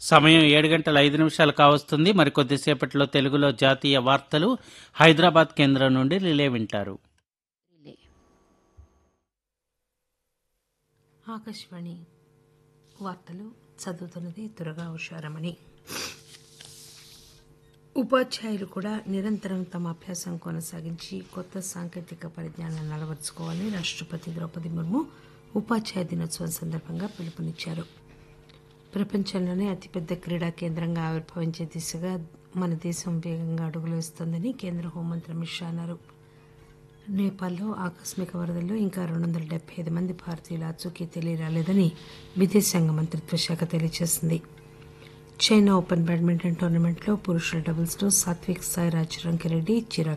సమయం ఏడు గంటల ఐదు నిమిషాలు కావస్తుంది మరికొద్దిసేపట్లో తెలుగులో జాతీయ వార్తలు హైదరాబాద్ కేంద్రం నుండి రిలే వింటారు ఆకాశవాణి వార్తలు చదువుతున్నది దురగా ఉషారమణి ఉపాధ్యాయులు కూడా నిరంతరం తమ అభ్యాసం కొనసాగించి కొత్త సాంకేతిక పరిజ్ఞానాన్ని అలవర్చుకోవాలని రాష్ట్రపతి ద్రౌపది ముర్ము ఉపాధ్యాయ దినోత్సవం సందర్భంగా పిలుపునిచ్చారు ప్రపంచంలోనే అతిపెద్ద క్రీడా కేంద్రంగా ఆవిర్భవించే దిశగా మన దేశం వేగంగా అడుగులు వేస్తోందని కేంద్ర హోంమంత్రి అమిత్ షా అన్నారు నేపాల్లో ఆకస్మిక వరదల్లో ఇంకా రెండు వందల డెబ్బై ఐదు మంది భారతీయుల అచుకీ తెలియరాలేదని విదేశాంగ మంత్రిత్వ శాఖ తెలియజేసింది చైనా ఓపెన్ బ్యాడ్మింటన్ టోర్నమెంట్లో పురుషుల డబుల్స్లో సాత్విక్ సాయిరాజ్ రంకిరెడ్డి చిరాగ్